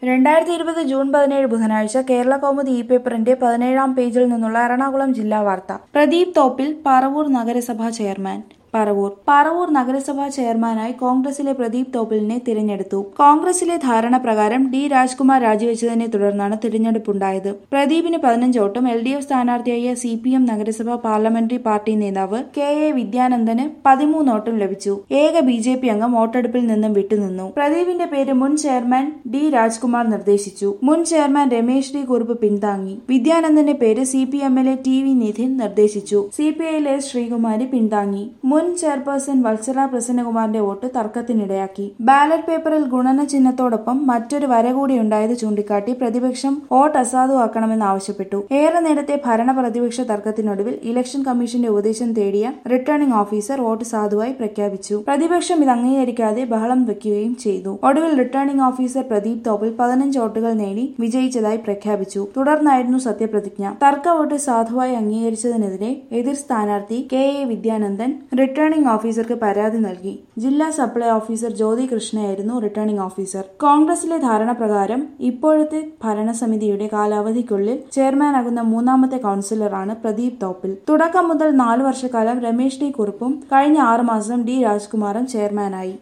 രണ്ടായിരത്തി ഇരുപത് ജൂൺ പതിനേഴ് ബുധനാഴ്ച കേരള കൗമുദി ഇ പേപ്പറിന്റെ പതിനേഴാം പേജിൽ നിന്നുള്ള എറണാകുളം ജില്ലാ വാർത്ത പ്രദീപ് തോപ്പിൽ പറവൂർ നഗരസഭാ ചെയർമാൻ പറവൂർ പറവൂർ നഗരസഭാ ചെയർമാനായി കോൺഗ്രസിലെ പ്രദീപ് തോപ്പിലിനെ തിരഞ്ഞെടുത്തു കോൺഗ്രസിലെ ധാരണ പ്രകാരം ഡി രാജ്കുമാർ രാജിവെച്ചതിനെ തുടർന്നാണ് തിരഞ്ഞെടുപ്പുണ്ടായത് പ്രദീപിന് പതിനഞ്ച് വോട്ടും എൽ ഡി എഫ് സ്ഥാനാർത്ഥിയായ സി പി എം നഗരസഭാ പാർലമെന്ററി പാർട്ടി നേതാവ് കെ എ വിദ്യാനന്ദന് പതിമൂന്ന് വോട്ടും ലഭിച്ചു ഏക ബി ജെ പി അംഗം വോട്ടെടുപ്പിൽ നിന്നും വിട്ടുനിന്നു പ്രദീപിന്റെ പേര് മുൻ ചെയർമാൻ ഡി രാജ്കുമാർ നിർദ്ദേശിച്ചു മുൻ ചെയർമാൻ രമേശ് ഡി കുറുപ്പ് പിന്താങ്ങി വിദ്യാനന്ദന്റെ പേര് സി പി എമ്മിലെ ടി വി നിധിൻ നിർദ്ദേശിച്ചു സി പി ഐയിലെ ശ്രീകുമാരി പിന്താങ്ങി മുൻ ചെയർപേഴ്സൺ വത്സല പ്രസന്നകുമാറിന്റെ വോട്ട് തർക്കത്തിനിടയാക്കി ബാലറ്റ് പേപ്പറിൽ ഗുണന ചിഹ്നത്തോടൊപ്പം മറ്റൊരു വര കൂടി ഉണ്ടായത് ചൂണ്ടിക്കാട്ടി പ്രതിപക്ഷം വോട്ട് അസാധുവാക്കണമെന്ന് ആവശ്യപ്പെട്ടു ഏറെ നേരത്തെ ഭരണ പ്രതിപക്ഷ തർക്കത്തിനൊടുവിൽ ഇലക്ഷൻ കമ്മീഷന്റെ ഉപദേശം തേടിയ റിട്ടേണിംഗ് ഓഫീസർ വോട്ട് സാധുവായി പ്രഖ്യാപിച്ചു പ്രതിപക്ഷം ഇത് അംഗീകരിക്കാതെ ബഹളം വെക്കുകയും ചെയ്തു ഒടുവിൽ റിട്ടേണിംഗ് ഓഫീസർ പ്രദീപ് തോപ്പിൽ പതിനഞ്ച് വോട്ടുകൾ നേടി വിജയിച്ചതായി പ്രഖ്യാപിച്ചു തുടർന്നായിരുന്നു സത്യപ്രതിജ്ഞ തർക്ക വോട്ട് സാധുവായി അംഗീകരിച്ചതിനെതിരെ എതിർ സ്ഥാനാർത്ഥി കെ എ വിദ്യാനന്ദൻ റിട്ടേണിംഗ് ഓഫീസർക്ക് പരാതി നൽകി ജില്ലാ സപ്ലൈ ഓഫീസർ ജ്യോതി കൃഷ്ണയായിരുന്നു റിട്ടേണിംഗ് ഓഫീസർ കോൺഗ്രസിലെ ധാരണ പ്രകാരം ഇപ്പോഴത്തെ ഭരണസമിതിയുടെ കാലാവധിക്കുള്ളിൽ ചെയർമാനാകുന്ന മൂന്നാമത്തെ കൌൺസിലറാണ് പ്രദീപ് തോപ്പിൽ തുടക്കം മുതൽ നാലു വർഷക്കാലം രമേശ് ഡി കുറുപ്പും കഴിഞ്ഞ ആറുമാസം ഡി രാജ്കുമാറും ചെയർമാനായി